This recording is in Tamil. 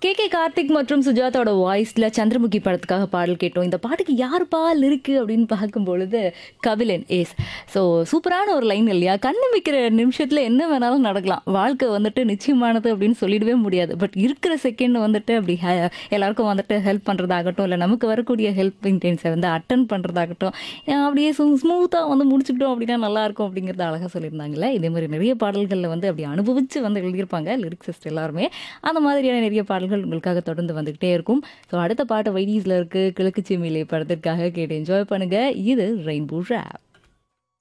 கே கே கார்த்திக் மற்றும் சுஜாதாவோட வாய்ஸ்ல சந்திரமுகி படத்துக்காக பாடல் கேட்டோம் இந்த பாட்டுக்கு யாருப்பா லிருக்கு அப்படின்னு பார்க்கும் பொழுது கபிலன் ஏஸ் ஸோ சூப்பரான ஒரு லைன் இல்லையா கண்ணு வைக்கிற நிமிஷத்துல என்ன வேணாலும் நடக்கலாம் வாழ்க்கை வந்துட்டு நிச்சயமானது அப்படின்னு சொல்லிடவே முடியாது பட் இருக்கிற செகண்ட் வந்துட்டு அப்படி ஹே- எல்லாருக்கும் வந்துட்டு ஹெல்ப் பண்றதாகட்டும் இல்லை நமக்கு வரக்கூடிய ஹெல்ப் இன்டென்ஸை வந்து அட்டன் பண்றதாகட்டும் அஹ் அப்படியே ஸ்மூத்தாக வந்து முடிச்சுக்கிட்டோம் அப்படின்னா நல்லா இருக்கும் அப்படிங்கிறத அழகாக சொல்லியிருந்தாங்கல்ல இதே மாதிரி நிறைய பாடல்களில் வந்து அப்படி அனுபவிச்சு வந்து எழுதியிருப்பாங்க லிரிக்ஸிஸ்ட் எல்லாருமே அந்த மாதிரியான நிறைய பாடல்கள் உங்களுக்காக தொடர்ந்து வந்துகிட்டே இருக்கும் ஸோ அடுத்த பாட்டு வைடீஸில் இருக்கு கிழக்கு சிமிலே படத்திற்காக கேட்டு என்ஜாய் பண்ணுங்க இது ரெயின்போ ரேப்